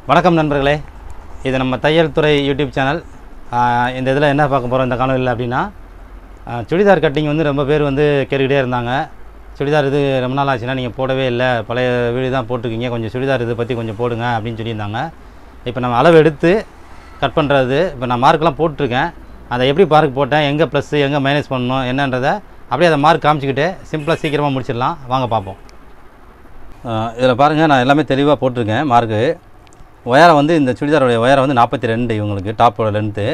வணக்கம் நண்பர்களே இது நம்ம தையல் துறை யூடியூப் சேனல் ஆஹ் இந்த இதில் என்ன பார்க்க போகிறோம் இந்த காணொலியில் அப்படின்னா ஆஹ் சுடிதார் கட்டிங் வந்து ரொம்ப பேர் வந்து கேட்டுக்கிட்டே இருந்தாங்க சுடிதார் இது ரொம்ப நாள் ஆச்சுன்னா நீங்கள் போடவே இல்லை பழைய வீடு தான் போட்டிருக்கீங்க கொஞ்சம் சுடிதார் இதை பற்றி கொஞ்சம் போடுங்க அப்படின்னு சொல்லியிருந்தாங்க இப்போ நம்ம அளவு எடுத்து கட் பண்ணுறது இப்போ நான் மார்க்கெலாம் போட்டிருக்கேன் அதை எப்படி மார்க் போட்டேன் எங்கே ப்ளஸ்ஸு எங்கே மைனஸ் பண்ணணும் என்னன்றதை அப்படியே அதை மார்க் காமிச்சிக்கிட்டு சிம்பிளாக சீக்கிரமாக முடிச்சிடலாம் வாங்க பார்ப்போம் இதில் பாருங்கள் நான் எல்லாமே தெளிவாக போட்டிருக்கேன் மார்க்கு உயரம் வந்து இந்த சுடிதாரோடைய உயரம் வந்து நாற்பத்தி ரெண்டு இவங்களுக்கு டாப்போட லென்த்து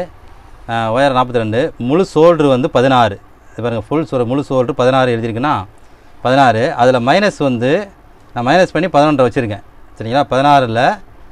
உயரம் நாற்பத்தி ரெண்டு முழு ஷோல்ட்ரு வந்து பதினாறு இது பாருங்கள் ஃபுல் சோ முழு ஷோல்ட்ரு பதினாறு எழுதியிருக்குன்னா பதினாறு அதில் மைனஸ் வந்து நான் மைனஸ் பண்ணி பதினொன்றரை வச்சுருக்கேன் சரிங்களா பதினாறில்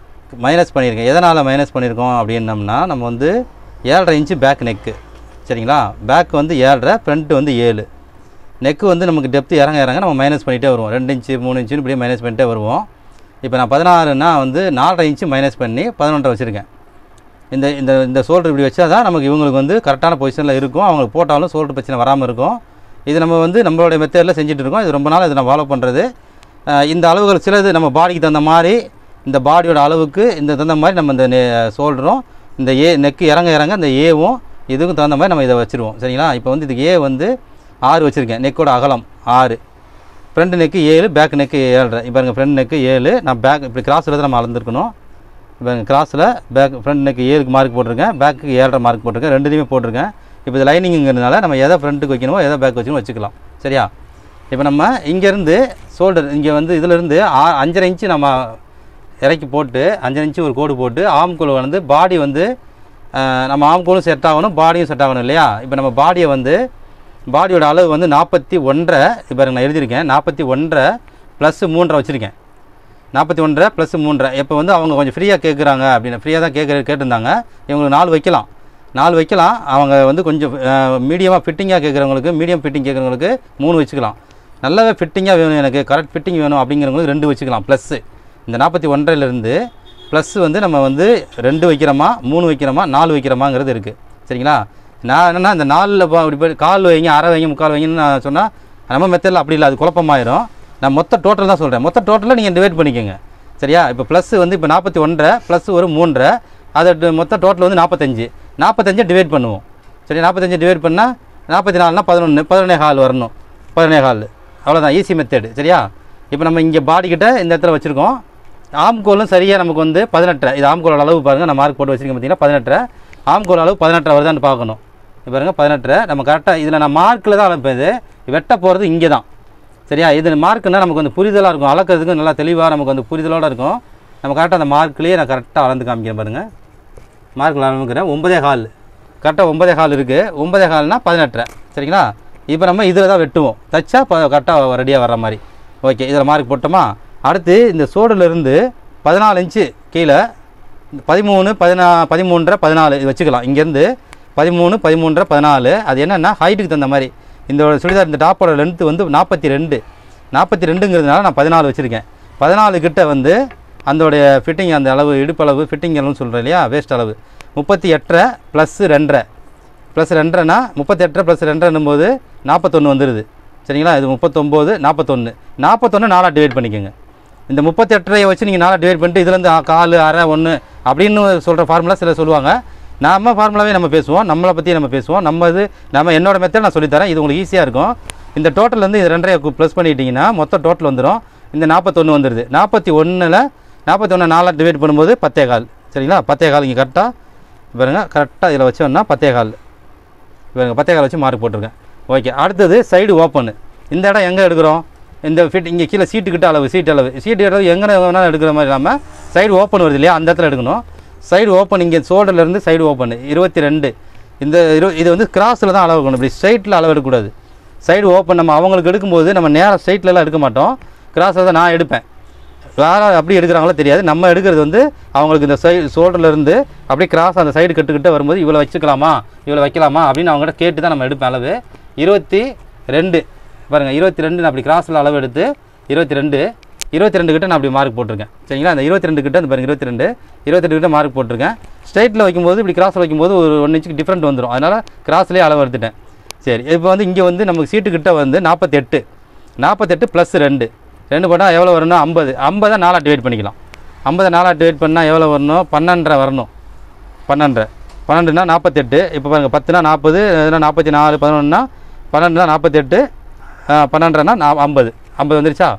மைனஸ் பண்ணியிருக்கேன் எதனால் மைனஸ் பண்ணியிருக்கோம் அப்படின்னம்னா நம்ம வந்து ஏழரை இன்ச்சு பேக் நெக்கு சரிங்களா பேக் வந்து ஏழரை ஃப்ரண்ட் வந்து ஏழு நெக்கு வந்து நமக்கு டெப்த் இறங்க இறங்க நம்ம மைனஸ் பண்ணிகிட்டே வருவோம் ரெண்டு இன்ச்சு மூணு இன்ச்சுன்னு இப்படியே மைனஸ் பண்ணிட்டே வருவோம் இப்போ நான் பதினாறுனா வந்து நாலரை இன்ச்சு மைனஸ் பண்ணி பதினொன்றரை வச்சுருக்கேன் இந்த இந்த இந்த ஷோல்டர் இப்படி வச்சா தான் நமக்கு இவங்களுக்கு வந்து கரெக்டான பொசிஷனில் இருக்கும் அவங்களுக்கு போட்டாலும் ஷோல்டர் பிரச்சனை வராமல் இருக்கும் இது நம்ம வந்து நம்மளுடைய மெத்தடில் செஞ்சுட்டு இருக்கோம் இது ரொம்ப நாள் இது நான் ஃபாலோ பண்ணுறது இந்த அளவுகள் சிலது நம்ம பாடிக்கு தகுந்த மாதிரி இந்த பாடியோட அளவுக்கு இந்த தகுந்த மாதிரி நம்ம இந்த ஷோல்டரும் இந்த ஏ நெக்கு இறங்க இறங்க இந்த ஏவும் இதுக்கும் தகுந்த மாதிரி நம்ம இதை வச்சுருவோம் சரிங்களா இப்போ வந்து இதுக்கு ஏ வந்து ஆறு வச்சுருக்கேன் நெக்கோட அகலம் ஆறு ஃப்ரண்ட் நெக்கு ஏழு பேக் நெக்கு ஏழரை இப்போ பாருங்கள் ஃப்ரண்ட் நெக்கு ஏழு நான் பேக் இப்படி கிராஸில் தான் நம்ம அளந்துருக்கணும் இப்போ கிராஸில் பேக் ஃப்ரண்ட் நெக்கு ஏழுக்கு மார்க் போட்டிருக்கேன் பேக்கு ஏழரை மார்க் போட்டிருக்கேன் ரெண்டுலேயுமே போட்டிருக்கேன் இப்போ இது லைனிங்கிறதுனால நம்ம எதை ஃப்ரண்ட்டுக்கு வைக்கணுமோ எதை பேக் வச்சுக்கணும் வச்சுக்கலாம் சரியா இப்போ நம்ம இங்கேருந்து ஷோல்டர் இங்கே வந்து இதிலேருந்து ஆ அஞ்சரை இன்ச்சு நம்ம இறக்கி போட்டு அஞ்சரை இன்ச்சு ஒரு கோடு போட்டு ஆம்கோல் வந்து பாடி வந்து அஹ், நம்ம ஆம்கோலும் செட் ஆகணும் பாடியும் செட் ஆகணும் இல்லையா இப்போ நம்ம பாடியை வந்து பாடியோட அளவு வந்து நாற்பத்தி ஒன்றரை இப்போ நான் எழுதியிருக்கேன் நாற்பத்தி ஒன்றரை ப்ளஸ் மூன்றரை வச்சுருக்கேன் நாற்பத்தி ஒன்றரை ப்ளஸ் மூன்றரை இப்போ வந்து அவங்க கொஞ்சம் ஃப்ரீயாக கேட்குறாங்க அப்படின்னு ஃப்ரீயாக தான் கேட்க கேட்டிருந்தாங்க இவங்களுக்கு நாலு வைக்கலாம் நாலு வைக்கலாம் அவங்க வந்து கொஞ்சம் மீடியமாக ஃபிட்டிங்காக கேட்குறவங்களுக்கு மீடியம் ஃபிட்டிங் கேட்குறவங்களுக்கு மூணு வச்சுக்கலாம் நல்லாவே ஃபிட்டிங்காக வேணும் எனக்கு கரெக்ட் ஃபிட்டிங் வேணும் அப்படிங்கிறவங்களுக்கு ரெண்டு வச்சுக்கலாம் ப்ளஸ்ஸு இந்த நாற்பத்தி ஒன்றரைலேருந்து ப்ளஸ் வந்து நம்ம வந்து ரெண்டு வைக்கிறோமா மூணு வைக்கிறோமா நாலு வைக்கிறோமாங்கிறது இருக்குது சரிங்களா நான் என்னென்னா இந்த நாலில் இப்படி போய் கால் வைங்க அரை வைங்க முக்கால் வைங்கன்னு நான் சொன்னால் நம்ம மெத்தடில் அப்படி இல்லை அது குழப்பமாயிரும் நான் மொத்த டோட்டல் தான் சொல்கிறேன் மொத்த டோட்டலில் நீங்கள் டிவைட் பண்ணிக்கோங்க சரியா இப்போ ப்ளஸ் வந்து இப்போ நாற்பத்தி ஒன்றரை ப்ளஸ் ஒரு மூன்றரை அதை டு- மொத்த டோட்டல் வந்து நாற்பத்தஞ்சு நாற்பத்தஞ்சை டிவைட் பண்ணுவோம் சரி நாற்பத்தஞ்சு டிவைட் பண்ணால் நாற்பத்தி நாலுனா பதினொன்று பதினொன்னே கால் வரணும் பதினொன்னே கால் அவ்வளோதான் ஈஸி மெத்தேடு சரியா இப்போ நம்ம இங்கே பாடிக்கிட்ட இந்த இடத்துல வச்சுருக்கோம் ஆம்கோலும் சரியாக நமக்கு வந்து பதினெட்டரை இது ஆம்கோலோட அளவு பாருங்கள் நான் மார்க் போட்டு வச்சிருக்கேன் பார்த்தீங்கன்னா பதினெட்டரை ஆம்கோல் அளவு பதினெட்டரை வருதான்னு பார்க்கணும் இப்போ பாருங்க பதினெட்டரை நம்ம கரெக்டாக இதில் நான் மார்க்கில் தான் அளப்பது வெட்ட போகிறது இங்கே தான் சரியா இது மார்க்குன்னா நமக்கு வந்து புரிதலாக இருக்கும் அளக்கிறதுக்கு நல்லா தெளிவாக நமக்கு வந்து புரிதலோடு இருக்கும் நம்ம கரெக்டாக அந்த மார்க்லேயே நான் கரெக்டாக அளந்து காமிக்கிறேன் பாருங்கள் மார்க்கில் அளந்துக்கிறேன் ஒன்பதே கால் கரெக்டாக ஒன்பதே கால் இருக்குது ஒன்பதே கால்னால் பதினெட்டரை சரிங்களா இப்போ நம்ம இதில் தான் வெட்டுவோம் தச்சா கரெக்டாக ரெடியாக வர்ற மாதிரி ஓகே இதில் மார்க் போட்டோமா அடுத்து இந்த சோடுலேருந்து பதினாலு இன்ச்சு கீழே பதிமூணு பதினா பதிமூன்றரை பதினாலு இது வச்சுக்கலாம் இங்கேருந்து பதிமூணு பதிமூன்றரை பதினாலு அது என்னென்னா ஹைட்டுக்கு தகுந்த மாதிரி இந்த சுடிதார் இந்த டாப்போட லென்த்து வந்து நாற்பத்தி ரெண்டு நாற்பத்தி ரெண்டுங்கிறதுனால நான் பதினாலு வச்சுருக்கேன் பதினாலு கிட்ட வந்து அதோடைய ஃபிட்டிங் அந்த அளவு இடுப்பு அளவு ஃபிட்டிங் அளவுன்னு சொல்கிறேன் இல்லையா வேஸ்ட் அளவு முப்பத்தி எட்டரை ப்ளஸ் ரெண்டரை ப்ளஸ் ரெண்டரைனா முப்பத்தெட்டரை ப்ளஸ் ரெண்டரைன்னும் போது நாற்பத்தொன்று வந்துடுது சரிங்களா இது முப்பத்தொம்போது நாற்பத்தொன்று நாற்பத்தொன்று நாலாக டிவைட் பண்ணிக்கோங்க இந்த முப்பத்தெட்டரையை வச்சு நீங்கள் நாலாக டிவைட் பண்ணிட்டு இதுலேருந்து ஆ, கால் அரை ஒன்று அப்படின்னு சொல்கிற ஃபார்முலா சிலர் சொல்லுவாங்க நம்ம ஃபார்முலாவே நம்ம பேசுவோம் நம்மளை பற்றி நம்ம பேசுவோம் நம்ம இது நம்ம என்னோட மெத்தட் நான் சொல்லித்தரேன் இது உங்களுக்கு ஈஸியாக இருக்கும் இந்த டோட்டல் வந்து இது ரெண்டரை ப்ளஸ் பண்ணிட்டீங்கன்னா மொத்த டோட்டல் வந்துடும் இந்த நாற்பத்தொன்று வந்துடுது நாற்பத்தி ஒன்றில் நாற்பத்தி ஒன்று நாலாக டிவைட் பண்ணும்போது பத்தே கால் சரிங்களா பத்தே கால் இங்கே கரெக்டாக பாருங்க கரெக்டாக இதில் வச்சோம்னா பத்தே கால் இவங்க பத்தே கால் வச்சு மார்க் போட்டிருக்கேன் ஓகே அடுத்தது சைடு ஓப்பனு இந்த இடம் எங்கே எடுக்கிறோம் இந்த ஃபிட் இங்கே கீழே சீட்டு கிட்ட அளவு சீட் அளவு சீட்டு அளவு எங்கே வேணாலும் எடுக்கிற மாதிரி இல்லாமல் சைடு ஓப்பன் வருது இல்லையா அந்த இடத்துல எடுக்கணும் சைடு ஓப்பன் இங்கே ஷோல்டர்லேருந்து சைடு ஓப்பன் இருபத்தி ரெண்டு இந்த இரு இது வந்து கிராஸில் தான் அளவு எடுக்கணும் இப்படி ஸ்ட்ரைட்டில் அளவு எடுக்கக்கூடாது சைடு ஓப்பன் நம்ம அவங்களுக்கு எடுக்கும்போது நம்ம நேராக ஸ்ட்ரைட்லலாம் எடுக்க மாட்டோம் கிராஸில் தான் நான் எடுப்பேன் வேறு அப்படி எடுக்கிறாங்களோ தெரியாது நம்ம எடுக்கிறது வந்து அவங்களுக்கு இந்த சைடு ஷோல்டர்லேருந்து அப்படியே கிராஸ் அந்த சைடு கட்டுக்கிட்ட வரும்போது இவ்வளோ வச்சுக்கலாமா இவ்வளோ வைக்கலாமா அப்படின்னு அவங்ககிட்ட கேட்டு தான் நம்ம எடுப்பேன் அளவு இருபத்தி ரெண்டு பாருங்கள் இருபத்தி ரெண்டு நான் அப்படி கிராஸில் அளவு எடுத்து இருபத்தி ரெண்டு இருபத்தி ரெண்டு கிட்ட நான் அப்படி மார்க் போட்டிருக்கேன் சரிங்களா அந்த இருபத்தி ரெண்டு கிட்ட அந்த பாருங்க இருபத்தி ரெண்டு இருபத்தி ரெண்டு கிட்ட மார்க் போட்டிருக்கேன் ஸ்ட்ரைட்டில் வைக்கும்போது இப்படி கிராஸில் வைக்கும்போது ஒரு ஒன் இன்ச்சுக்கு டிஃப்ரெண்ட் வந்துடும் அதனால் கிராஸ்லேயே அளவு எடுத்துட்டேன் சரி இப்போ வந்து இங்கே வந்து நமக்கு சீட்டு கிட்ட வந்து நாற்பத்தெட்டு நாற்பத்தெட்டு ப்ளஸ் ரெண்டு ரெண்டு போட்டால் எவ்வளோ வரும்னா ஐம்பது ஐம்பதை நாலாக டிவைட் பண்ணிக்கலாம் ஐம்பது நாளாக டிவைட் பண்ணால் எவ்வளோ வரணும் பன்னெண்டரை வரணும் பன்னெண்டரை பன்னெண்டுனா நாற்பத்தெட்டு இப்போ பாருங்கள் பத்துனா நாற்பது இதுனா நாற்பத்தி நாலு பதினொன்றுனா பன்னெண்டுனா நாற்பத்தெட்டு பன்னெண்டுனா நா ஐம்பது ஐம்பது வந்துருச்சா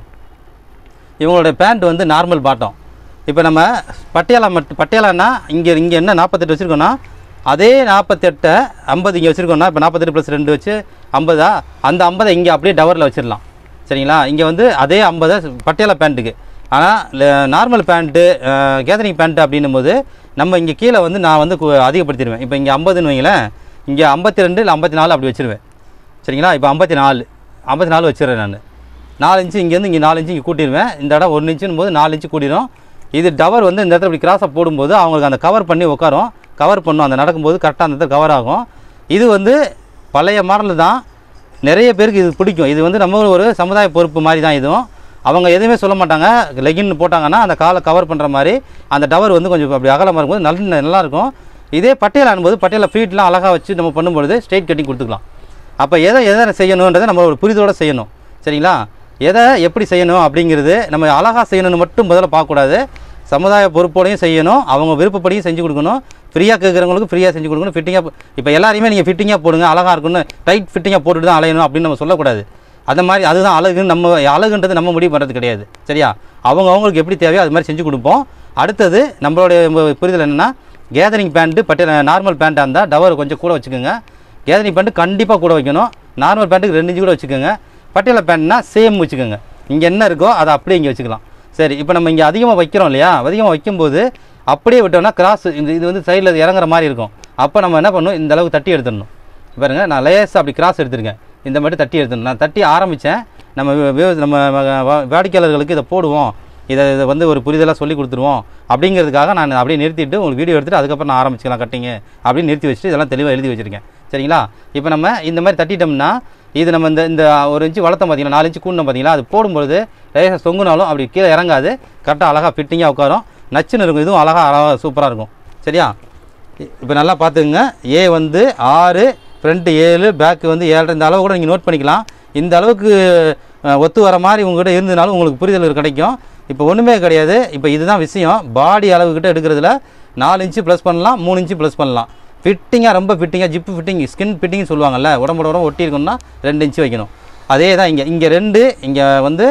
இவங்களோட பேண்ட் வந்து நார்மல் பாட்டம் இப்போ நம்ம பட்டியாலா மட்டும் பட்டியாலான்னா இங்கே இங்கே என்ன நாற்பத்தெட்டு வச்சுருக்கோன்னா அதே நாற்பத்தெட்டை ஐம்பது இங்கே வச்சுருக்கோன்னா இப்போ நாற்பத்தெட்டு ப்ளஸ் ரெண்டு வச்சு ஐம்பதா அந்த ஐம்பதை இங்கே அப்படியே டவரில் வச்சிடலாம் சரிங்களா இங்கே வந்து அதே ஐம்பதை பட்டியாலா பேண்ட்டுக்கு ஆனால் நார்மல் பேண்ட்டு கேதரிங் பேண்ட்டு அப்படின்னும் போது நம்ம இங்கே கீழே வந்து நான் வந்து கு- அதிகப்படுத்திடுவேன் இப்போ இங்கே ஐம்பதுன்னு வைங்களேன் இங்கே ஐம்பத்தி ரெண்டு இல்லை ஐம்பத்தி நாலு அப்படி வச்சுருவேன் சரிங்களா இப்போ ஐம்பத்தி நாலு ஐம்பத்தி நாலு வச்சிடுறேன் நான் நாலு இன்ச்சு இங்கேருந்து இங்கே நாலு இன்ச்சு இங்கே கூட்டிடுவேன் இந்த இடம் ஒன்று இன்ச்சுன்னு போது நாலு இன்ச்சு கூட்டிடும் இது டவர் வந்து இந்த இடத்துல இப்படி கிராஸாக போடும்போது அவங்களுக்கு அந்த கவர் பண்ணி உட்காரும் கவர் பண்ணும் அந்த நடக்கும்போது கரெக்டாக அந்த இடத்துல கவர் ஆகும் இது வந்து பழைய மாடல் தான் நிறைய பேருக்கு இது பிடிக்கும் இது வந்து நம்ம ஒரு சமுதாய பொறுப்பு மாதிரி தான் இதுவும் அவங்க எதுவுமே சொல்ல மாட்டாங்க லெகின் போட்டாங்கன்னா அந்த காலை கவர் பண்ணுற மாதிரி அந்த டவர் வந்து கொஞ்சம் அப்படி அகலமாக இருக்கும்போது நல்ல நல்லா இருக்கும் இதே பட்டியல் ஆனும்போது பட்டியல ஃபீட்லாம் அழகாக வச்சு நம்ம பண்ணும்பொழுது ஸ்ட்ரெயிட் கட்டிங் கொடுத்துக்கலாம் அப்போ எதை எதை செய்யணுன்றதை நம்ம ஒரு புரிதலோட செய்யணும் சரிங்களா எதை எப்படி செய்யணும் அப்படிங்கிறது நம்ம அழகாக செய்யணும்னு மட்டும் முதல்ல பார்க்கக்கூடாது சமுதாய பொறுப்போடையும் செய்யணும் அவங்க விருப்பப்படியும் செஞ்சு கொடுக்கணும் ஃப்ரீயாக கேட்குறவங்களுக்கு ஃப்ரீயாக செஞ்சு கொடுக்கணும் ஃபிட்டிங்காக இப்போ எல்லாரையுமே நீங்கள் ஃபிட்டிங்காக போடுங்க அழகாக இருக்குன்னு டைட் ஃபிட்டிங்காக போட்டுட்டு தான் அலையணும் அப்படின்னு நம்ம சொல்லக்கூடாது அந்த மாதிரி அதுதான் அழகுன்னு நம்ம அழகுன்றது நம்ம முடிவு பண்ணுறது கிடையாது சரியா அவங்க அவங்களுக்கு எப்படி தேவையோ அது மாதிரி செஞ்சு கொடுப்போம் அடுத்தது நம்மளுடைய ம- புரிதல் என்னென்னா கேதரிங் பேண்ட்டு பட்டு நார்மல் பேண்ட்டாக இருந்தால் டவர் கொஞ்சம் கூட வச்சுக்கோங்க கேதரிங் பேண்ட்டு கண்டிப்பாக கூட வைக்கணும் நார்மல் பேண்ட்டுக்கு ரெண்டு இன்ச்சு கூட வச்சுக்கோங்க பட்டியல பேண்ட்னா சேம் வச்சுக்கோங்க இங்கே என்ன இருக்கோ அதை அப்படியே இங்கே வச்சுக்கலாம் சரி இப்போ நம்ம இங்கே அதிகமாக வைக்கிறோம் இல்லையா அதிகமாக வைக்கும்போது அப்படியே விட்டோம்னா கிராஸ் இந்த இது வந்து சைடில் இறங்குற மாதிரி இருக்கும் அப்போ நம்ம என்ன பண்ணணும் இந்த அளவுக்கு தட்டி எடுத்துடணும் பாருங்க நான் லேசாக அப்படி கிராஸ் எடுத்திருக்கேன் இந்த மட்டும் தட்டி எடுத்துடணும் நான் தட்டி ஆரம்பித்தேன் நம்ம வி- வி- நம்ம வ- வ- வாடிக்கையாளர்களுக்கு இதை போடுவோம் இதை இதை வந்து ஒரு புரிதலாக சொல்லி கொடுத்துருவோம் அப்படிங்கிறதுக்காக நான் அப்படியே நிறுத்திட்டு உங்களுக்கு வீடியோ எடுத்துட்டு அதுக்கப்புறம் நான் ஆரம்பிச்சுக்கலாம் கட்டிங்க அப்படின்னு நிறுத்தி வச்சுட்டு இதெல்லாம் தெளிவாக எழுதி வச்சிருக்கேன் சரிங்களா இப்போ நம்ம இந்த மாதிரி தட்டிட்டோம்னா இது நம்ம இந்த இந்த ஒரு இன்ச்சு வளர்த்தோம் பார்த்தீங்கன்னா நாலு இன்ச்சு கூடணும் பார்த்தீங்களா அது போடும்பொழுது லேசாக தொங்குனாலும் அப்படி கீழே இறங்காது கரெக்டாக அழகாக ஃபிட்டிங்காக உட்காரும் நச்சுன்னு இருக்கும் இதுவும் அழகாக அழகாக சூப்பராக இருக்கும் சரியா இப்போ நல்லா பார்த்துக்குங்க ஏ வந்து ஆறு ஃப்ரண்ட்டு ஏழு பேக்கு வந்து ஏழரை இந்த அளவு கூட நீங்கள் நோட் பண்ணிக்கலாம் இந்த அளவுக்கு அஹ், ஒத்து வர மாதிரி உங்ககிட்ட இருந்ததுனாலும் உங்களுக்கு புரிதல் கிடைக்கும் இப்போ ஒன்றுமே கிடையாது இப்போ இதுதான் விஷயம் பாடி அளவுக்கிட்ட எடுக்கிறதுல நாலு இன்ச்சு ப்ளஸ் பண்ணலாம் மூணு இன்ச்சு ப்ளஸ் பண்ணலாம் ஃபிட்டிங்காக ரொம்ப ஃபிட்டிங்காக ஜிப்பு ஃபிட்டிங் ஸ்கின் ஃபிட்டிங் சொல்லுவாங்கல்ல உடம்போட உடம்பு ஒட்டி இருக்கணும்னா ரெண்டு இன்ச்சு வைக்கணும் அதே தான் இங்கே இங்கே ரெண்டு இங்கே வந்து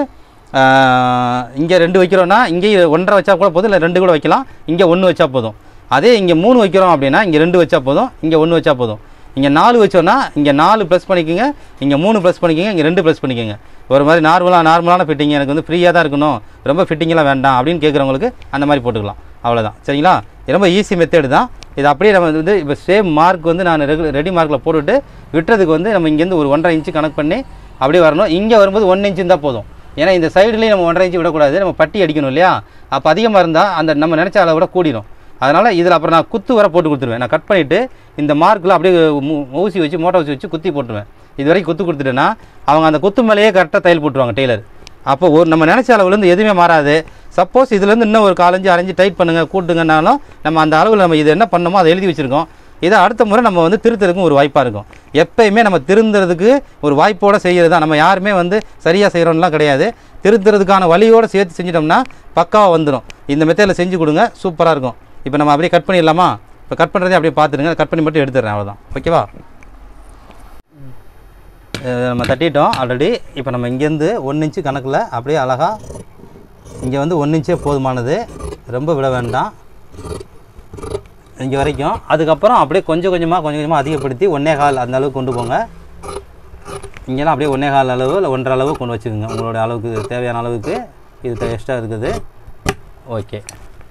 இங்கே ரெண்டு வைக்கிறோன்னா இங்கே ஒன்றரை வச்சா கூட போதும் இல்லை ரெண்டு கூட வைக்கலாம் இங்கே ஒன்று வச்சா போதும் அதே இங்கே மூணு வைக்கிறோம் அப்படின்னா இங்கே ரெண்டு வச்சா போதும் இங்கே ஒன்று வச்சா போதும் இங்கே நாலு வச்சோன்னா இங்கே நாலு ப்ளஸ் பண்ணிக்கோங்க இங்கே மூணு ப்ளஸ் பண்ணிக்கோங்க இங்கே ரெண்டு ப்ளஸ் பண்ணிக்கோங்க ஒரு மாதிரி நார்மலாக நார்மலான ஃபிட்டிங் எனக்கு வந்து ஃப்ரீயாக தான் இருக்கணும் ரொம்ப ஃபிட்டிங்கெல்லாம் வேண்டாம் அப்படின்னு கேட்குறவங்களுக்கு அந்த மாதிரி போட்டுக்கலாம் அவ்வளோதான் சரிங்களா இது ரொம்ப ஈஸி மெத்தேடு தான் இது அப்படியே நம்ம வந்து இப்போ சேம் மார்க் வந்து நான் ரெகுலர் ரெடி மார்க்கில் போட்டுட்டு விட்டுறதுக்கு வந்து நம்ம இங்கேருந்து ஒரு ஒன்றரை இன்ச்சு கணக்கு பண்ணி அப்படியே வரணும் இங்கே வரும்போது ஒன் இன்ச்சு இருந்தால் போதும் ஏன்னா இந்த சைடுலேயும் நம்ம ஒன்றரை இன்ச்சு விடக்கூடாது நம்ம பட்டி அடிக்கணும் இல்லையா அப்போ அதிகமாக இருந்தால் அந்த நம்ம நினச்ச அளவை விட கூடிடும் அதனால் இதில் அப்புறம் நான் குத்து வர போட்டு கொடுத்துருவேன் நான் கட் பண்ணிவிட்டு இந்த மார்க்கில் அப்படியே மூ- ஊசி வச்சு மோட்டை ஊசி வச்சு குத்தி போட்டுருவேன் இது வரைக்கும் குத்து கொடுத்துட்டேன்னா அவங்க அந்த குத்து மேலேயே கரெக்டாக தையல் போட்டுருவாங்க டெய்லர் அப்போ ஒரு நம்ம நினச்ச அளவுலேருந்து எதுவுமே மாறாது சப்போஸ் இதுலேருந்து இன்னும் ஒரு காலஞ்சு அரைஞ்சு டைட் பண்ணுங்க கூட்டுங்கன்னாலும் நம்ம அந்த அளவில் நம்ம இது என்ன பண்ணணுமோ அதை எழுதி வச்சுருக்கோம் இதை அடுத்த முறை நம்ம வந்து திருத்துறதுக்கும் ஒரு வாய்ப்பாக இருக்கும் எப்பயுமே நம்ம திருந்துறதுக்கு ஒரு வாய்ப்போடு செய்கிறது தான் நம்ம யாருமே வந்து சரியாக செய்கிறோம்லாம் கிடையாது திருத்துறதுக்கான வழியோடு சேர்த்து செஞ்சிட்டோம்னா பக்காவாக வந்துடும் இந்த மெத்தடில் செஞ்சு கொடுங்க சூப்பராக இருக்கும் இப்போ நம்ம அப்படியே கட் பண்ணிடலாமா இப்போ கட் பண்ணுறதே அப்படியே பார்த்துருங்க கட் பண்ணி மட்டும் எடுத்துடுறேன் அவ்வளோதான் ஓகேவா அஹ் நம்ம தட்டிட்டோம் ஆல்ரெடி இப்போ நம்ம இங்கேருந்து ஒன் இன்ச்சு கணக்கில் அப்படியே அழகாக இங்கே வந்து ஒன் இன்ச்சே போதுமானது ரொம்ப விட வேண்டாம் இங்கே வரைக்கும் அதுக்கப்புறம் அப்படியே கொஞ்சம் கொஞ்சமாக கொஞ்சம் கொஞ்சமாக அதிகப்படுத்தி ஒன்றே கால் அந்த அளவுக்கு கொண்டு போங்க இங்கெல்லாம் அப்படியே ஒன்றே கால் அளவு இல்லை ஒன்றரை அளவு கொண்டு வச்சுக்கோங்க உங்களோட அளவுக்கு தேவையான அளவுக்கு இது எக்ஸ்ட்ரா இருக்குது ஓகே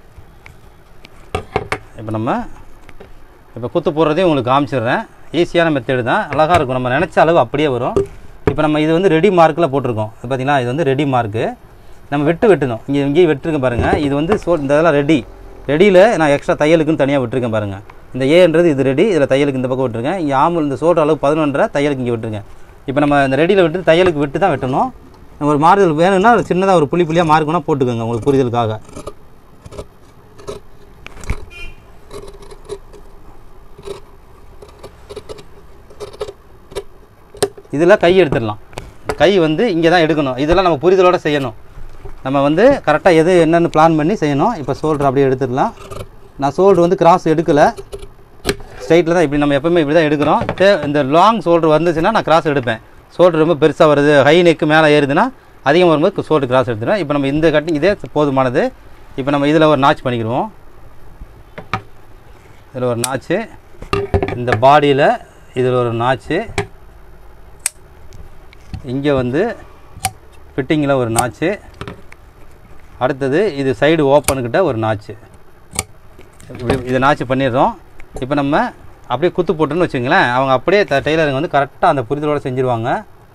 இப்போ நம்ம இப்போ குத்து போடுறதையும் உங்களுக்கு காமிச்சிடுறேன் ஈஸியான மெத்தேடு தான் அழகாக இருக்கும் நம்ம நினச்ச அளவு அப்படியே வரும் இப்போ நம்ம இது வந்து ரெடி மார்க்கில் போட்டிருக்கோம் இது பார்த்தீங்களா இது வந்து ரெடி மார்க்கு நம்ம வெட்டு வெட்டணும் இங்கே இங்கேயும் வெட்டிருக்கேன் பாருங்கள் இது வந்து சோ இந்த இதெல்லாம் ரெடி ரெடியில் நான் எக்ஸ்ட்ரா தையலுக்குன்னு தனியாக விட்டுருக்கேன் பாருங்கள் இந்த ஏன்றது இது ரெடி இதில் தையலுக்கு இந்த பக்கம் விட்டுருக்கேன் இங்கே ஆம்பல் இந்த சோட்டு அளவு பதினொன்றரை தையலுக்கு இங்கே விட்டுருக்கேன் இப்போ நம்ம இந்த ரெடியில் விட்டு தையலுக்கு விட்டு தான் வெட்டணும் ஒரு மாறுதல் வேணும்னா சின்னதாக ஒரு புள்ளி புள்ளியாக மார்க்குனா போட்டுக்கோங்க உங்களுக்கு புரிதலுக்காக இதில் கை எடுத்துடலாம் கை வந்து இங்கே தான் எடுக்கணும் இதெல்லாம் நம்ம புரிதலோட செய்யணும் நம்ம வந்து கரெக்டாக எது என்னென்னு பிளான் பண்ணி செய்யணும் இப்போ ஷோல்டர் அப்படியே எடுத்துடலாம் நான் ஷோல்டர் வந்து கிராஸ் எடுக்கலை ஸ்ட்ரைட்டில் தான் இப்படி நம்ம எப்பவுமே இப்படி தான் எடுக்கிறோம் தே இந்த லாங் ஷோல்டர் வந்துச்சுன்னா நான் கிராஸ் எடுப்பேன் ஷோல்டர் ரொம்ப பெருசாக வருது ஹை நெக்கு மேலே ஏறுதுன்னா அதிகம் வரும்போது ஷோல்டர் கிராஸ் எடுத்துருவேன் இப்போ நம்ம இந்த கட்டிங் இதே போதுமானது இப்போ நம்ம இதில் ஒரு நாச் பண்ணிக்கிடுவோம் இதில் ஒரு நாச்சு இந்த பாடியில் இதில் ஒரு நாச்சு இங்கே வந்து ஃபிட்டிங்கில் ஒரு நாச்சு அடுத்தது இது சைடு ஓப்பனுக்கிட்ட ஒரு நாச்சு இப்படி இதை நாச்சு பண்ணிடுறோம் இப்போ நம்ம அப்படியே குத்து போட்டுன்னு வச்சுங்களேன் அவங்க அப்படியே ட டெய்லருங்க வந்து கரெக்டாக அந்த புரிதலோடு செஞ்சுருவாங்க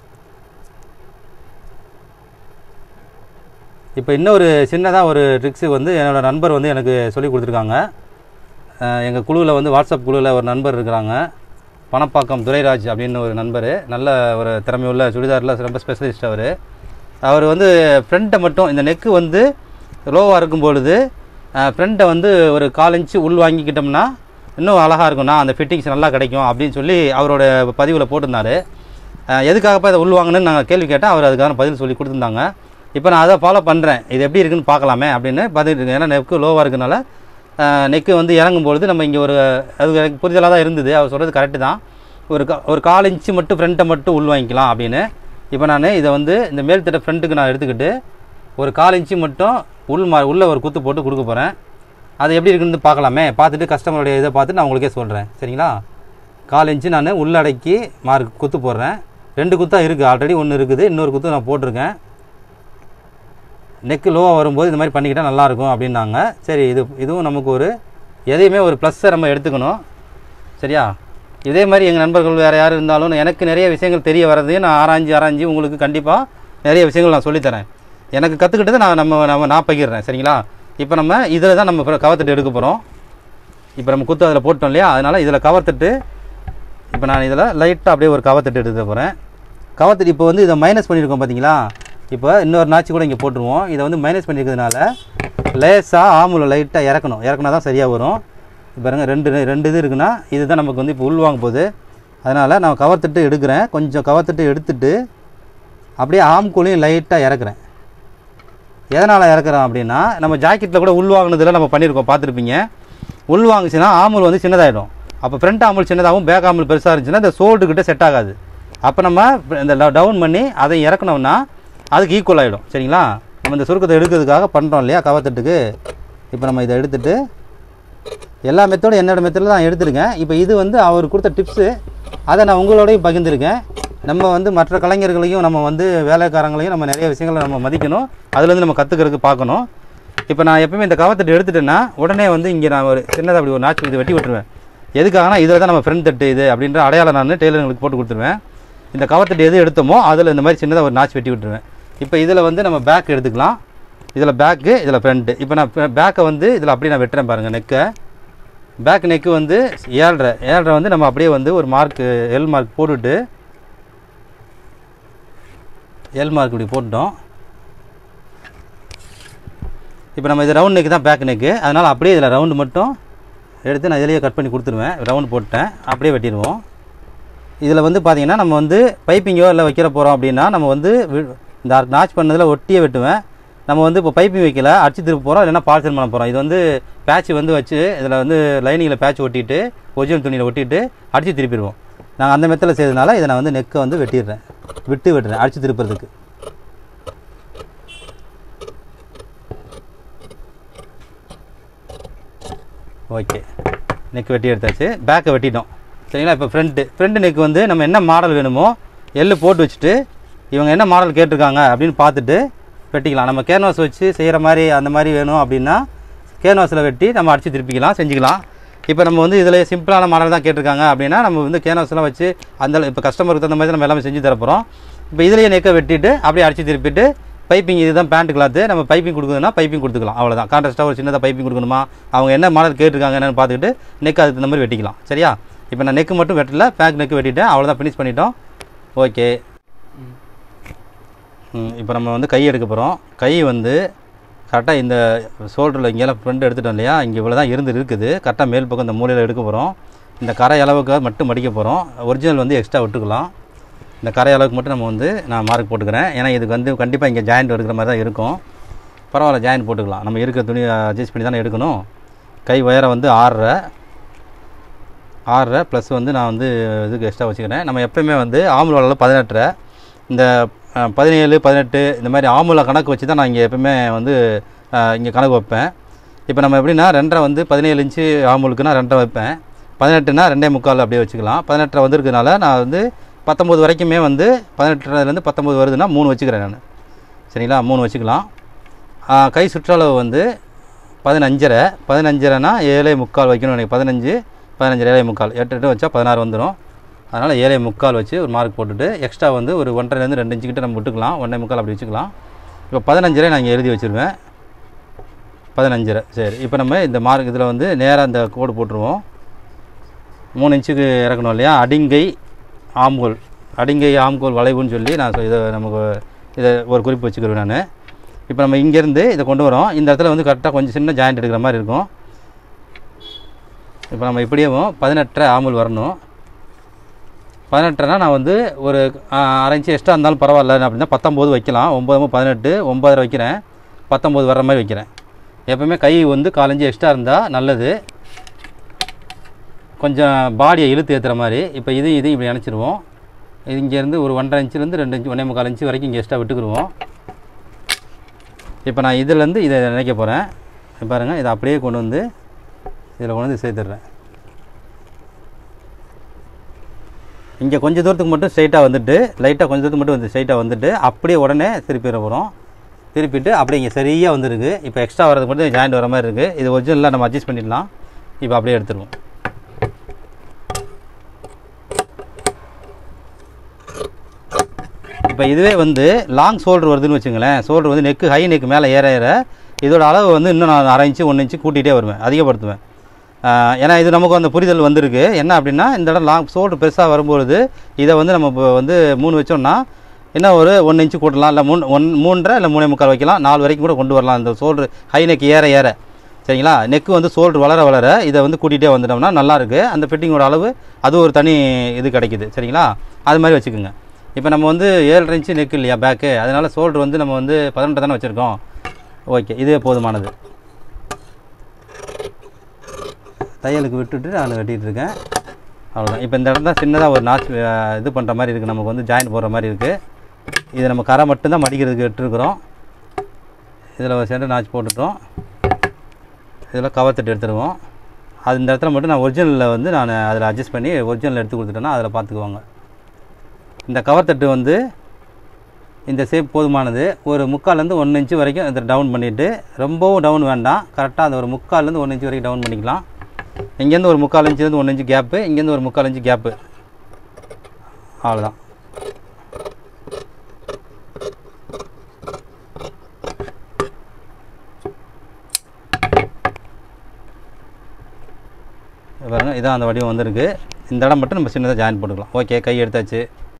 இப்போ இன்னொரு சின்னதாக ஒரு ட்ரிக்ஸு வந்து என்னோடய நண்பர் வந்து எனக்கு சொல்லி கொடுத்துருக்காங்க எங்கள் குழுவில் வந்து வாட்ஸ்அப் குழுவில் ஒரு நண்பர் இருக்கிறாங்க பணப்பாக்கம் துரைராஜ் அப்படின்னு ஒரு நண்பர் நல்ல ஒரு திறமையுள்ள சுடிதாரில் ரொம்ப ஸ்பெஷலிஸ்ட் அவர் அவர் வந்து ஃப்ரண்ட்டை மட்டும் இந்த நெக்கு வந்து லோவாக இருக்கும் பொழுது ஃப்ரண்ட்டை வந்து ஒரு கால் இன்ச்சு உள் வாங்கிக்கிட்டோம்னா இன்னும் அழகாக இருக்கும்ண்ணா அந்த ஃபிட்டிங்ஸ் நல்லா கிடைக்கும் அப்படின்னு சொல்லி அவரோட பதிவில் போட்டிருந்தாரு அஹ் எதுக்காகப்பா இதை உள் வாங்கணும்னு நாங்கள் கேள்வி கேட்டால் அவர் அதுக்கான பதில் சொல்லி கொடுத்துருந்தாங்க இப்போ நான் அதை ஃபாலோ பண்ணுறேன் இது எப்படி இருக்குன்னு பார்க்கலாமே அப்படின்னு பார்த்துட்டு இருக்கேன் ஏன்னா நெக்கு லோவாக இருக்கனால நெக்கு வந்து இறங்கும் பொழுது நம்ம இங்கே ஒரு அது எனக்கு புரிதலாக தான் இருந்தது அவர் சொல்கிறது கரெக்டு தான் ஒரு கா ஒரு கால் இன்ச்சு மட்டும் ஃப்ரண்ட்டை மட்டும் உள் வாங்கிக்கலாம் அப்படின்னு இப்போ நான் இதை வந்து இந்த மேல் தட்ட ஃப்ரண்ட்டுக்கு நான் எடுத்துக்கிட்டு ஒரு கால் இன்ச்சு மட்டும் உள் மா உள்ளே ஒரு குத்து போட்டு கொடுக்க போகிறேன் அது எப்படி இருக்குன்னு பார்க்கலாமே பார்த்துட்டு கஸ்டமருடைய இதை பார்த்துட்டு நான் உங்களுக்கே சொல்கிறேன் சரிங்களா கால் இன்ச்சு நான் உள்ளடக்கி மார்க் குத்து போடுறேன் ரெண்டு குத்தாக இருக்குது ஆல்ரெடி ஒன்று இருக்குது இன்னொரு குத்து நான் போட்டிருக்கேன் நெக்கு லோவாக வரும்போது இந்த மாதிரி பண்ணிக்கிட்டால் நல்லாயிருக்கும் அப்படின்னாங்க சரி இது இதுவும் நமக்கு ஒரு எதையுமே ஒரு ப்ளஸ்ஸை நம்ம எடுத்துக்கணும் சரியா இதே மாதிரி எங்கள் நண்பர்கள் வேறு யார் இருந்தாலும் எனக்கு நிறைய விஷயங்கள் தெரிய வர்றது நான் ஆராய்ஞ்சு ஆராய்ஞ்சு உங்களுக்கு கண்டிப்பாக நிறைய விஷயங்கள் நான் சொல்லித்தரேன் எனக்கு கற்றுக்கிட்டதை நான் நம்ம நம்ம நான் பகிர்றேன் சரிங்களா இப்போ நம்ம இதில் தான் நம்ம கவர் தட்டு எடுக்க போகிறோம் இப்போ நம்ம குத்து அதில் போட்டோம் இல்லையா அதனால் இதில் கவர் தட்டு இப்போ நான் இதில் லைட்டாக அப்படியே ஒரு கவர் தட்டு எடுக்க போகிறேன் கவர் தட்டு இப்போ வந்து இதை மைனஸ் பண்ணியிருக்கோம் பார்த்தீங்களா இப்போ இன்னொரு நாச்சு கூட இங்கே போட்டுருவோம் இதை வந்து மைனஸ் பண்ணியிருக்கிறதுனால லேசாக ஆமுல லைட்டாக இறக்கணும் இறக்குனா தான் சரியாக வரும் இப்போ பாருங்க ரெண்டு ரெண்டு இது இருக்குன்னா இதுதான் நமக்கு வந்து இப்போ உள்வாங்க போகுது அதனால் நான் கவர் தட்டு எடுக்கிறேன் கொஞ்சம் கவர் தட்டு எடுத்துட்டு அப்படியே ஆம்கூலையும் லைட்டாக இறக்குறேன் எதனால் இறக்குறோம் அப்படின்னா நம்ம ஜாக்கெட்டில் கூட உள்வாங்கினதில் நம்ம பண்ணியிருக்கோம் பார்த்துருப்பீங்க உள்வாங்குச்சுன்னா ஆமுல் வந்து சின்னதாகிடும் அப்போ ஃப்ரண்ட் ஆமுல் சின்னதாகவும் பேக் ஆமுல் பெருசாக இருந்துச்சுன்னா இந்த சோல்டு கிட்ட செட் ஆகாது அப்போ நம்ம இந்த டவுன் பண்ணி அதை இறக்கணும்னா அதுக்கு ஈக்குவல் ஆகிடும் சரிங்களா நம்ம இந்த சுருக்கத்தை எடுக்கிறதுக்காக பண்ணுறோம் இல்லையா கவத்தட்டுக்கு இப்போ நம்ம இதை எடுத்துட்டு எல்லா மெத்தடும் என்னோட மெத்தடில் தான் எடுத்திருக்கேன் இப்போ இது வந்து அவர் கொடுத்த டிப்ஸு அதை நான் உங்களோடையும் பகிர்ந்திருக்கேன் நம்ம வந்து மற்ற கலைஞர்களையும் நம்ம வந்து வேலைக்காரங்களையும் நம்ம நிறைய விஷயங்களை நம்ம மதிக்கணும் அதுலேருந்து நம்ம கற்றுக்கிறதுக்கு பார்க்கணும் இப்போ நான் எப்பவுமே இந்த கவத்தட்டு எடுத்துட்டேன்னா உடனே வந்து இங்கே நான் ஒரு சின்னதாக அப்படி ஒரு நாச்சு இது வெட்டி விட்டுருவேன் எதுக்காகனா இதில் தான் நம்ம ஃப்ரெண்ட் தட்டு இது அப்படின்ற அடையாளம் நான் டெய்லருங்களுக்கு போட்டு கொடுத்துருவேன் இந்த கவத்தட்டு எது எடுத்தோமோ அதில் இந்த மாதிரி சின்னதாக ஒரு நாச்சு வெட்டி விட்டுருவேன் இப்போ இதில் வந்து நம்ம பேக் எடுத்துக்கலாம் இதில் பேக்கு இதில் ஃப்ரண்ட்டு இப்போ நான் பேக்கை வந்து இதில் அப்படியே நான் வெட்டுறேன் பாருங்கள் நெக்கை பேக் நெக்கு வந்து ஏழ்ரை ஏழ்ரை வந்து நம்ம அப்படியே வந்து ஒரு மார்க்கு எல் மார்க் போட்டுட்டு எல் மார்க் இப்படி போட்டுட்டோம் இப்போ நம்ம இது ரவுண்ட் நெக்கு தான் பேக் நெக்கு அதனால் அப்படியே இதில் ரவுண்டு மட்டும் எடுத்து நான் இதிலேயே கட் பண்ணி கொடுத்துருவேன் ரவுண்ட் போட்டேன் அப்படியே வெட்டிடுவோம் இதில் வந்து பார்த்தீங்கன்னா நம்ம வந்து பைப்பிங்கோ இல்லை வைக்கிற போகிறோம் அப்படின்னா நம்ம வந்து வி- இந்த நாச் பண்ணதில் ஒட்டியே வெட்டுவேன் நம்ம வந்து இப்போ பைப்பிங் வைக்கல அடிச்சு திருப்ப போகிறோம் இல்லைன்னா பால்சல் பண்ண போகிறோம் இது வந்து பேட்ச் வந்து வச்சு இதில் வந்து லைனிங்கில் பேட்ச் ஒட்டிட்டு ஒரிஜினல் துணியில் ஒட்டிட்டு அடிச்சு திருப்பிடுவோம் நாங்கள் அந்த மெத்தடில் செய்யறதுனால இதை நான் வந்து நெக்கை வந்து வெட்டிடுறேன் விட்டு வெட்டுறேன் அடிச்சு திருப்புறதுக்கு ஓகே நெக் வெட்டி எடுத்தாச்சு பேக்கை வெட்டிட்டோம் சரிங்களா இப்போ ஃப்ரண்ட்டு ஃப்ரண்ட் நெக் வந்து நம்ம என்ன மாடல் வேணுமோ எள்ளு போட்டு வச்சுட்டு இவங்க என்ன மாடல் கேட்டிருக்காங்க அப்படின்னு பார்த்துட்டு வெட்டிக்கலாம் நம்ம கேன்வாஸ் வச்சு செய்கிற மாதிரி அந்த மாதிரி வேணும் அப்படின்னா கேன்வாஸில் வெட்டி நம்ம அடித்து திருப்பிக்கலாம் செஞ்சுக்கலாம் இப்போ நம்ம வந்து இதில் சிம்பிளான மாடல் தான் கேட்டிருக்காங்க அப்படின்னா நம்ம வந்து கேன்வாஸ்லாம் வச்சு அந்த இப்போ கஸ்டமருக்கு தகுந்த மாதிரி நம்ம எல்லாமே செஞ்சு தரப்போகிறோம் இப்போ இதுலேயே நெக்கை வெட்டிட்டு அப்படியே அடித்து திருப்பிட்டு பைப்பிங் இதுதான் பேண்ட் கிளாத்து நம்ம பைப்பிங் கொடுக்குதுன்னா பைப்பிங் கொடுத்துக்கலாம் அவ்வளோதான் கான்ட்ராஸ்ட்டாக ஒரு சின்னதாக பைப்பிங் கொடுக்கணுமா அவங்க என்ன மாடல் கேட்டிருக்காங்க என்னன்னு பார்த்துக்கிட்டு நெக் அதுக்கு தகுந்த மாதிரி வெட்டிக்கலாம் சரியா இப்போ நான் நெக்கு மட்டும் வெட்டல பேக் நெக்கு வெட்டிட்டேன் அவ்வளோதான் ஃபினிஷ் பண்ணிட்டோம் ஓகே இப்போ நம்ம வந்து கை எடுக்க போகிறோம் கை வந்து கரெக்டாக இந்த ஷோல்டரில் இங்கெல்லாம் ஃப்ரண்ட் எடுத்துட்டோம் இல்லையா இங்கே இவ்வளோ தான் இருந்து இருக்குது கரெக்டாக மேல் பக்கம் இந்த மூலையில் எடுக்க போகிறோம் இந்த கரை அளவுக்கு மட்டும் மடிக்க போகிறோம் ஒரிஜினல் வந்து எக்ஸ்ட்ரா விட்டுக்கலாம் இந்த கரை அளவுக்கு மட்டும் நம்ம வந்து நான் மார்க் போட்டுக்கிறேன் ஏன்னா இதுக்கு வந்து கண்டிப்பாக இங்கே ஜாயிண்ட் இருக்கிற மாதிரி தான் இருக்கும் பரவாயில்ல ஜாயின் போட்டுக்கலாம் நம்ம இருக்கிற துணி அட்ஜஸ்ட் பண்ணி தானே எடுக்கணும் கை உயரம் வந்து ஆறரை ஆறரை ப்ளஸ் வந்து நான் வந்து இதுக்கு எக்ஸ்ட்ரா வச்சுக்கிறேன் நம்ம எப்பயுமே வந்து ஆம்புல அளவு பதினெட்டரை இந்த அஹ், பதினேழு பதினெட்டு இந்த மாதிரி ஆம்புல கணக்கு வச்சு தான் நான் இங்கே எப்பயுமே வந்து இங்கே கணக்கு வைப்பேன் இப்போ நம்ம எப்படின்னா ரெண்டரை வந்து பதினேழு இன்ச்சு ஆம்புலுக்குனா ரெண்டரை வைப்பேன் பதினெட்டுனா ரெண்டே முக்கால் அப்படியே வச்சுக்கலாம் பதினெட்டரை வந்திருக்கனால நான் வந்து பத்தொம்போது வரைக்குமே வந்து பதினெட்டுலேருந்து பத்தொம்போது வருதுன்னா மூணு வச்சுக்கிறேன் நான் சரிங்களா மூணு வச்சுக்கலாம் ஆ, கை சுற்றளவு வந்து பதினஞ்சரை பதினஞ்சரைனா ஏழே முக்கால் வைக்கணும் எனக்கு பதினஞ்சு பதினஞ்சு ஏழே முக்கால் எட்டு எட்டு வச்சா பதினாறு வந்துடும் அதனால் ஏழே முக்கால் வச்சு ஒரு மார்க் போட்டுட்டு எக்ஸ்ட்ரா வந்து ஒரு ஒன்றரைலேருந்து ரெண்டு இன்ச்சு கிட்ட நம்ம விட்டுக்கலாம் ஒன்றே முக்கால் அப்படி வச்சுக்கலாம் இப்போ பதினஞ்சரை நான் இங்கே எழுதி வச்சுருவேன் பதினஞ்சரை சரி இப்போ நம்ம இந்த மார்க் இதில் வந்து நேராக இந்த கோடு போட்டுருவோம் மூணு இன்ச்சுக்கு இறக்கணும் இல்லையா அடிங்கை ஆம்கோல் அடிங்கை ஆம்கோல் வளைவுன்னு சொல்லி நான் சொ- இதை நமக்கு இதை ஒரு குறிப்பு வச்சுக்கிறேன் நான் இப்போ நம்ம இங்கேருந்து இதை கொண்டு வரோம் இந்த இடத்துல வந்து கரெக்டாக கொஞ்சம் சின்ன ஜாயிண்ட் எடுக்கிற மாதிரி இருக்கும் இப்போ நம்ம இப்படியேவும் பதினெட்டரை ஆம்பல் வரணும் பதினெட்டுனா நான் வந்து ஒரு ஆ, அரை இன்ச்சு எக்ஸ்ட்ரா இருந்தாலும் பரவாயில்ல அப்படின்னா பத்தொம்போது வைக்கலாம் ஒம்பது பதினெட்டு ஒம்பதரை வைக்கிறேன் பத்தொம்போது வர்ற மாதிரி வைக்கிறேன் எப்பவுமே கை வந்து காலஞ்சு எக்ஸ்ட்ரா இருந்தால் நல்லது கொஞ்சம் பாடியை இழுத்து ஏற்றுற மாதிரி இப்போ இது இது இப்படி நினச்சிருவோம் இது இங்கேருந்து ஒரு ஒன்றரை இன்ச்சுலேருந்து ரெண்டு இன்ச்சு ஒன்றே முக்கால் இன்ச்சு வரைக்கும் இங்கே எக்ஸ்ட்ரா விட்டுக்குருவோம் இப்போ நான் இதுலேருந்து இதை நினைக்க போகிறேன் பாருங்கள் இதை அப்படியே கொண்டு வந்து இதில் கொண்டு வந்து சேர்த்துடுறேன் இங்கே கொஞ்சம் தூரத்துக்கு மட்டும் ஸ்ட்ரைட்டாக வந்துட்டு லைட்டாக கொஞ்சம் தூரத்துக்கு மட்டும் வந்து ஸ்ட்ரைட்டாக வந்துட்டு அப்படியே உடனே திருப்பிட போகிறோம் திருப்பிட்டு அப்படியே இங்கே சரியாக வந்துருக்கு இப்போ எக்ஸ்ட்ரா வரது மட்டும் ஜாயிண்ட் வர மாதிரி இருக்குது இது ஒரிஜினலாக நம்ம அட்ஜஸ்ட் பண்ணிடலாம் இப்போ அப்படியே எடுத்துருவோம் இப்போ இதுவே வந்து லாங் ஷோல்டர் வருதுன்னு வச்சுங்களேன் ஷோல்டர் வந்து நெக்கு ஹை நெக் மேலே ஏற ஏற இதோட அளவு வந்து இன்னும் நான் அரை இன்ச்சு ஒன்று இன்ச்சு கூட்டிகிட்டே வருவேன் அதிகப்படுத்துவேன் ஆஹ் ஏன்னா இது நமக்கு அந்த புரிதல் வந்திருக்கு என்ன அப்படின்னா இந்த இடம் லாங் ஷோல்டர் பெருசாக வரும்பொழுது இதை வந்து நம்ம இப்போ வந்து மூணு வச்சோம்னா இன்னும் ஒரு ஒன்று இன்ச்சு கூட்டலாம் இல்லை மூணு ஒன் மூன்றரை இல்லை மூணே முக்கால் வைக்கலாம் நாலு வரைக்கும் கூட கொண்டு வரலாம் இந்த ஷோல்டர் ஹை நெக் ஏற ஏற சரிங்களா நெக்கு வந்து ஷோல்டர் வளர வளர இதை வந்து கூட்டிகிட்டே வந்துட்டோம்னா நல்லா இருக்கு அந்த ஃபிட்டிங்கோட அளவு அது ஒரு தனி இது கிடைக்குது சரிங்களா அது மாதிரி வச்சுக்கோங்க இப்போ நம்ம வந்து ஏழரை இன்ச்சு நெக் இல்லையா பேக்கு அதனால ஷோல்டர் வந்து நம்ம வந்து பதினெட்டு தானே வச்சுருக்கோம் ஓகே இதுவே போதுமானது தையலுக்கு விட்டுட்டு நான் வெட்டிகிட்டு இருக்கேன் அவ்வளோதான் இப்போ இந்த இடம் தான் சின்னதாக ஒரு நாச் அஹ், இது பண்ணுற மாதிரி இருக்குது நமக்கு வந்து ஜாயின் போடுற மாதிரி இருக்குது இது நம்ம கரை மட்டும்தான் மடிக்கிறதுக்கு விட்டுருக்குறோம் இதில் ஒரு சென்டர் நாச் போட்டுட்டோம் இதில் கவர் தட்டு எடுத்துருவோம் அது இந்த இடத்துல மட்டும் நான் ஒரிஜினலில் வந்து நான் அதில் அட்ஜஸ்ட் பண்ணி ஒரிஜினல் எடுத்து கொடுத்துட்டேன்னா அதில் பார்த்துக்குவாங்க இந்த கவர் தட்டு வந்து இந்த ஷேப் போதுமானது ஒரு முக்கால்லேருந்து ஒன்று இன்ச்சு வரைக்கும் இதை டவுன் பண்ணிவிட்டு ரொம்பவும் டவுன் வேண்டாம் கரெக்டாக அந்த ஒரு முக்கால்லேருந்து ஒன்று இன்ச்சு வரைக்கும் டவுன் பண்ணிக்கலாம் இங்கேருந்து ஒரு முக்கால் இன்ச்சுலேருந்து ஒன்று இன்ச்சு கேப்பு இங்கேருந்து ஒரு முக்கால் இன்ச்சு கேப்பு அவ்வளோதான் பாருங்க இதான் அந்த வடிவம் வந்திருக்கு இந்த இடம் மட்டும் நம்ம சின்னதாக ஜாயின் போட்டுக்கலாம் ஓகே கை எடுத்தாச்சு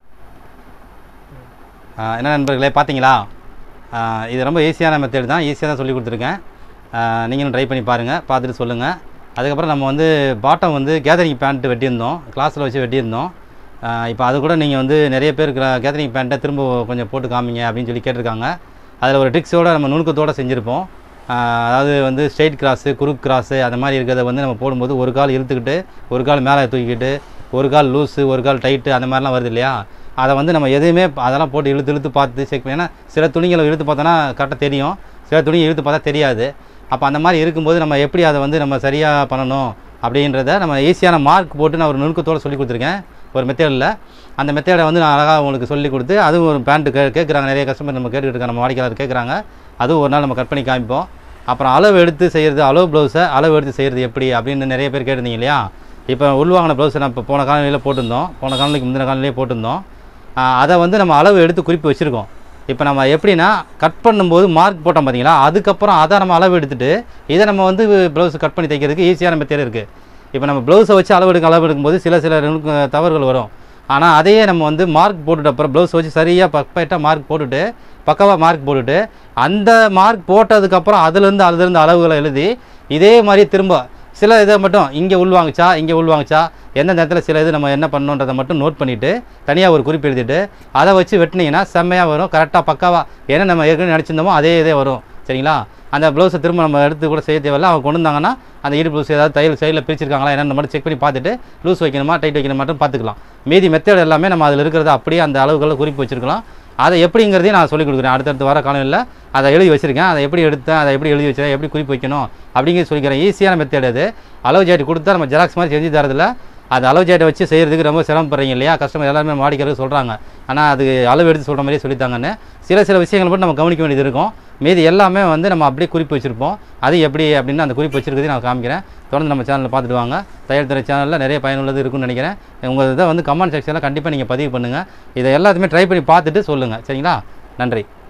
ஆ, என்ன நண்பர்களே பார்த்தீங்களா ஆ, இது ரொம்ப ஈஸியான மெத்தட் தான் ஈஸியாக தான் சொல்லி கொடுத்துருக்கேன் ஆ, நீங்களும் ட்ரை பண்ணி பாருங்கள் பார்த்துட்டு சொல்லுங்கள் அதுக்கப்புறம் நம்ம வந்து பாட்டம் வந்து கேதரிங் பேண்ட் வெட்டியிருந்தோம் கிளாஸில் வச்சு வெட்டியிருந்தோம் இப்போ அது கூட நீங்கள் வந்து நிறைய பேர் கேதரிங் பேண்ட்டை திரும்ப கொஞ்சம் போட்டு காமிங்க அப்படின்னு சொல்லி கேட்டிருக்காங்க அதில் ஒரு ட்ரிக்ஸோட நம்ம நுணுக்கத்தோடு செஞ்சுருப்போம் ஆ, அதாவது வந்து ஸ்ட்ரெயிட் கிராஸு குறுக் கிராஸு அந்த மாதிரி இருக்கிறத வந்து நம்ம போடும்போது ஒரு கால் இழுத்துக்கிட்டு ஒரு கால் மேலே தூக்கிக்கிட்டு ஒரு கால் லூஸு ஒரு கால் டைட்டு அந்த மாதிரிலாம் வருது இல்லையா அதை வந்து நம்ம எதுவுமே அதெல்லாம் போட்டு இழுத்து இழுத்து பார்த்து செக் ஏன்னா சில துணிகளை இழுத்து பார்த்தோன்னா கரெக்டாக தெரியும் சில துணியை இழுத்து பார்த்தா தெரியாது அப்போ அந்த மாதிரி இருக்கும்போது நம்ம எப்படி அதை வந்து நம்ம சரியாக பண்ணணும் அப்படின்றத நம்ம ஈஸியான மார்க் போட்டு நான் ஒரு நுணுக்கத்தோடு சொல்லி கொடுத்துருக்கேன் ஒரு மெத்தேடில் அந்த மெத்தேடை வந்து நான் அழகாக உங்களுக்கு சொல்லி கொடுத்து அதுவும் ஒரு பேண்ட்டு கே கேட்குறாங்க நிறைய கஸ்டமர் நம்ம கேட்டுக்கிட்டு இருக்காங்க நம்ம வாடிக்கையாளர் கேட்குறாங்க அதுவும் ஒரு நாள் நம்ம கட் பண்ணி காமிப்போம் அப்புறம் அளவு எடுத்து செய்கிறது அளவு ப்ளவுஸை அளவு எடுத்து செய்கிறது எப்படி அப்படின்னு நிறைய பேர் கேட்டிருந்தீங்க இல்லையா இப்போ உள்வாங்கின ப்ளவுஸை நான் இப்போ போன காலநிலையில் போட்டிருந்தோம் போன காலநிலைக்கு முந்தின காலநிலையே போட்டிருந்தோம் ஆஹ் அதை வந்து நம்ம அளவு எடுத்து குறிப்பு வச்சுருக்கோம் இப்போ நம்ம எப்படின்னா கட் பண்ணும்போது மார்க் போட்டோம் பார்த்தீங்களா அதுக்கப்புறம் அதை நம்ம அளவு எடுத்துட்டு இதை நம்ம வந்து ப்ளவுஸ் கட் பண்ணி தைக்கிறதுக்கு ஈஸியான மெத்தேட் இருக்குது இப்போ நம்ம ப்ளவுஸை வச்சு அளவு எடுக்க அளவு எடுக்கும்போது சில சில நுணுக்க- தவறுகள் வரும் ஆனால் அதையே நம்ம வந்து மார்க் போட்டுட்டு அப்புறம் ப்ளவுஸ் வச்சு சரியாக பர்ஃபெக்டாக மார்க் போட்டுட்டு பக்கவாக மார்க் போட்டுட்டு அந்த மார்க் போட்டதுக்கப்புறம் அதுலேருந்து அதுலேருந்து அளவுகளை எழுதி இதே மாதிரி திரும்ப சில இதை மட்டும் இங்கே உள்வாங்குச்சா இங்கே உள்வாங்குச்சா எந்த நேரத்தில் சில இது நம்ம என்ன பண்ணணுன்றதை மட்டும் நோட் பண்ணிவிட்டு தனியாக ஒரு குறிப்பு எழுதிட்டு அதை வச்சு வெட்டினீங்கன்னா செம்மையாக வரும் கரெக்டாக பக்காவாக என்ன நம்ம ஏற்கனவே நினச்சிருந்தோமோ அதே இதே வரும் சரிங்களா அந்த ப்ளவுஸை திரும்ப நம்ம எடுத்து கூட செய்ய தேவையில்ல அவங்க கொண்டு வந்தாங்கன்னா அந்த ஈடு ப்ளவுஸ் ஏதாவது தையல் சைடில் பிரிச்சிருக்காங்களா என்னென்ன மட்டும் செக் பண்ணி பார்த்துட்டு லூஸ் வைக்கணுமா டைட் வைக்கணுமா மட்டும் பார்த்துக்கலாம் மீதி மெத்தட் எல்லாமே நம்ம அதில் இருக்கிறத அப்படியே அந்த அளவுகளை குறிப்பு வச்சிருக்கலாம் அதை எப்படிங்கிறதையும் நான் சொல்லிக் கொடுக்குறேன் அடுத்தடுத்து வர காலையில் அதை எழுதி வச்சிருக்கேன் அதை எப்படி எடுத்தேன் அதை எப்படி எழுதி வச்சேன் எப்படி குறிப்பு வைக்கணும் அப்படிங்கிறது சொல்லிக்கிறேன் ஈஸியான மெத்தட் அது அளவு ஜாட்டி கொடுத்தா நம்ம ஜெராக்ஸ் மாதிரி செஞ்சு தரதில்ல அது அளவு ஜாட்டை வச்சு செய்கிறதுக்கு ரொம்ப சிரமப்படுறீங்க இல்லையா கஸ்டமர் எல்லாருமே வாடிக்கிறதுக்கு சொல்கிறாங்க ஆனால் அது அளவு எடுத்து சொல்கிற மாதிரியே சொல்லித்தாங்கன்னு சில சில விஷயங்கள் மட்டும் நம்ம கவனிக்க வேண்டியது இருக்கும் மீதி எல்லாமே வந்து நம்ம அப்படியே குறிப்பு வச்சுருப்போம் அது எப்படி அப்படின்னு அந்த குறிப்பு வச்சிருக்கிறதையும் நான் காமிக்கிறேன் தொடர்ந்து நம்ம சேனலில் பார்த்துட்டு வாங்க தையல் துறை சேனலில் நிறைய பயனுள்ளது இருக்குன்னு நினைக்கிறேன் உங்கள் இதை வந்து கமெண்ட் செக்ஷனில் கண்டிப்பாக நீங்கள் பதிவு பண்ணுங்கள் இதை எல்லாத்தையுமே ட்ரை பண்ணி பார்த்துட்டு சொல்லுங்கள் சரிங்களா நன்றி